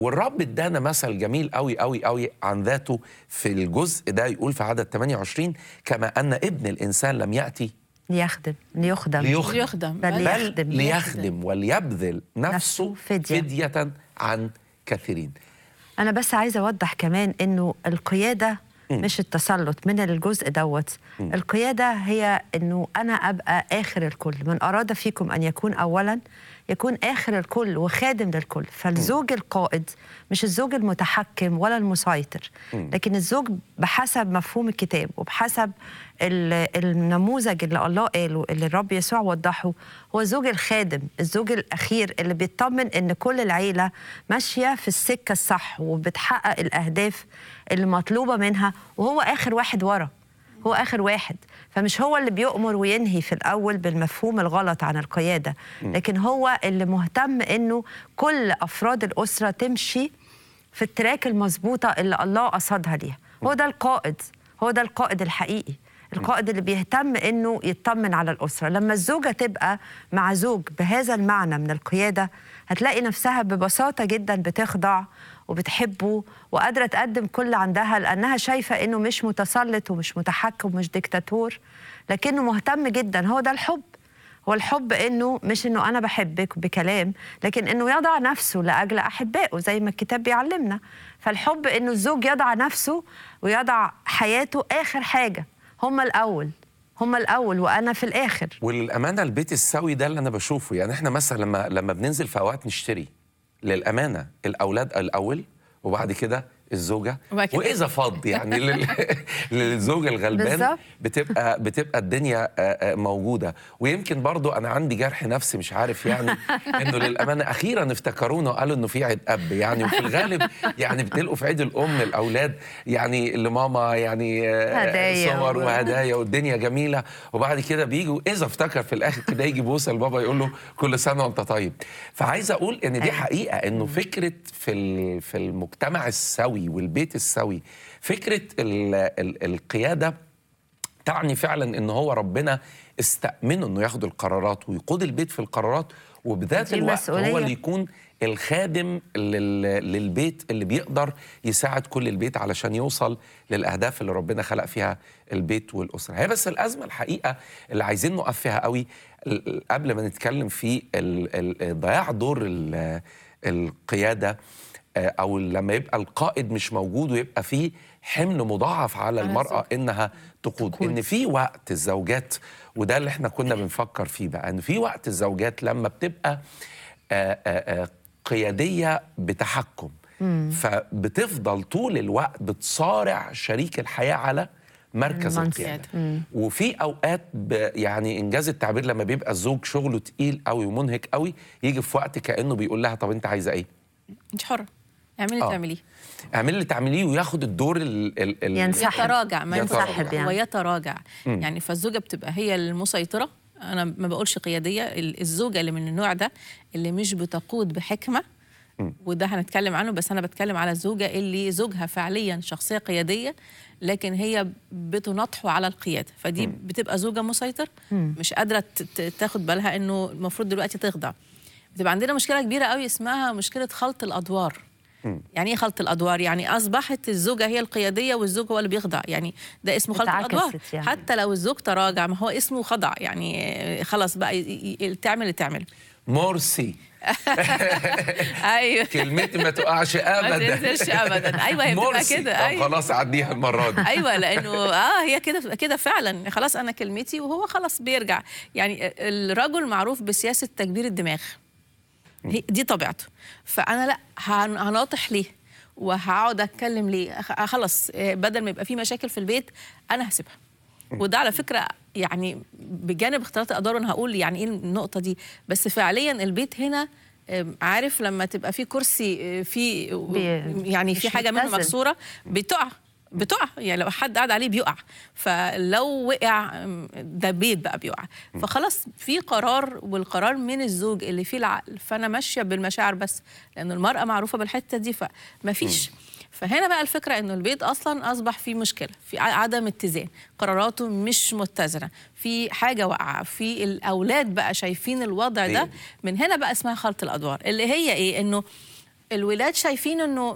والرب ادانا مثل جميل قوي قوي قوي عن ذاته في الجزء ده يقول في عدد 28 كما ان ابن الانسان لم ياتي ليخدم ليخدم ليخدم ليخدم بل بل ليخدم ليخدم وليبذل نفسه نفسه فدية. فدية عن كثيرين انا بس عايزه اوضح كمان انه القياده مش التسلط من الجزء دوت القياده هي انه انا ابقى اخر الكل من اراد فيكم ان يكون اولا يكون اخر الكل وخادم للكل فالزوج القائد مش الزوج المتحكم ولا المسيطر لكن الزوج بحسب مفهوم الكتاب وبحسب ال- النموذج اللي الله قاله اللي الرب يسوع وضحه هو زوج الخادم الزوج الاخير اللي بيطمن ان كل العيله ماشيه في السكه الصح وبتحقق الاهداف اللي مطلوبه منها وهو اخر واحد ورا هو اخر واحد فمش هو اللي بيؤمر وينهي في الاول بالمفهوم الغلط عن القياده لكن هو اللي مهتم انه كل افراد الاسره تمشي في التراك المظبوطه اللي الله قصدها ليها هو ده القائد هو ده القائد الحقيقي القائد اللي بيهتم انه يطمن على الاسره لما الزوجه تبقى مع زوج بهذا المعنى من القياده هتلاقي نفسها ببساطه جدا بتخضع وبتحبه وقادره تقدم كل عندها لانها شايفه انه مش متسلط ومش متحكم ومش ديكتاتور لكنه مهتم جدا هو ده الحب هو الحب انه مش انه انا بحبك بكلام لكن انه يضع نفسه لاجل احبائه زي ما الكتاب بيعلمنا فالحب انه الزوج يضع نفسه ويضع حياته اخر حاجه هما الاول هما الاول وانا في الاخر وللامانه البيت السوي ده اللي انا بشوفه يعني احنا مثلا لما لما بننزل في اوقات نشتري للامانه الاولاد الاول وبعد كده الزوجه وبعد كده- واذا فض يعني لل- للزوج الغلبان بالظبط. بتبقى بتبقى الدنيا آه، آه، موجوده ويمكن برضو انا عندي جرح نفسي مش عارف يعني انه للامانه اخيرا افتكرونا وقالوا انه في عيد اب يعني وفي الغالب يعني بتلقوا في عيد الام الاولاد يعني لماما يعني آه، هدايا صور و- وهدايا والدنيا جميله وبعد كده بيجوا اذا افتكر في الاخر كده يجي بوسه لبابا يقول له كل سنه وانت طيب فعايز اقول ان دي أيوة. حقيقه انه فكره في ال- في المجتمع السوي والبيت السوي فكره ال ال القياده تعني فعلا ان هو ربنا استأمنه انه ياخد القرارات ويقود البيت في القرارات وبذات دي الوقت هو المسؤولية. اللي يكون الخادم لل... للبيت اللي بيقدر يساعد كل البيت علشان يوصل للاهداف اللي ربنا خلق فيها البيت والاسره هي بس الازمه الحقيقه اللي عايزين نقف فيها قوي ال- قبل ما نتكلم في ال... ال... ضياع دور ال... القياده آه، او لما يبقى القائد مش موجود ويبقى فيه حمل مضاعف على على المراه الزوج. انها تقود تقود. ان في وقت الزوجات وده اللي احنا كنا بنفكر فيه بقى ان في وقت الزوجات لما بتبقى آه، آه، آه، قياديه بتحكم فبتفضل طول الوقت بتصارع شريك الحياه على مركز المنصب. القياده وفي اوقات ب يعني انجاز التعبير لما بيبقى الزوج شغله تقيل قوي ومنهك قوي يجي في وقت كانه بيقول لها طب انت عايزه ايه؟ انت حره اعملي اللي آه. تعمليه اعملي اللي تعمليه وياخد الدور ال ال ال ينسحب. يتراجع ما يتراجع. ينسحب يعني. هو يتراجع يعني فالزوجه بتبقى هي المسيطره انا ما بقولش قياديه ال- الزوجه اللي من النوع ده اللي مش بتقود بحكمه وده هنتكلم عنه بس انا بتكلم على الزوجه اللي زوجها فعليا شخصيه قياديه لكن هي بتنطحه على القياده فدي بتبقى زوجه مسيطر مش قادره ت- ت- تاخد بالها انه المفروض دلوقتي تخضع بتبقى عندنا مشكله كبيره قوي اسمها مشكله خلط الادوار يعني ايه خلط الادوار يعني اصبحت الزوجه هي القياديه والزوج هو اللي بيخضع يعني ده اسمه خلط اتعكست الادوار يعني. حتى لو الزوج تراجع ما هو اسمه خضع يعني آه، خلاص بقى ي- ي- تعمل اللي تعمل مرسي ايوه كلمتي ما تقعش ما ابدا تنزلش ابدا ايوه هي بتبقى مرسي كده طب ايوه خلاص عديها المره دي ايوه لانه اه هي كده كده فعلا خلاص انا كلمتي وهو خلاص بيرجع يعني الرجل معروف بسياسه تكبير الدماغ هي- دي طبيعته فانا لا هن- هناطح ليه وهقعد اتكلم ليه خ- خلاص آه، بدل ما يبقى في مشاكل في البيت انا هسيبها وده على فكره يعني بجانب اختلاط الادوار انا هقول يعني ايه النقطه دي بس فعليا البيت هنا آم، عارف لما تبقى في كرسي آه، في بي- يعني مش في حاجه منه متزن. مكسوره بتقع بتقع يعني لو حد قاعد عليه بيقع فلو وقع أم، ده بيت بقى بيقع فخلاص في قرار والقرار من الزوج اللي فيه العقل فانا ماشيه بالمشاعر بس لان المراه معروفه بالحته دي فما فيش فهنا بقى الفكره انه البيت اصلا اصبح فيه مشكله في ع- عدم اتزان قراراته مش متزنه في حاجه واقعه في الاولاد بقى شايفين الوضع هي ده دي. من هنا بقى اسمها خلط الادوار اللي هي ايه انه الولاد شايفين انه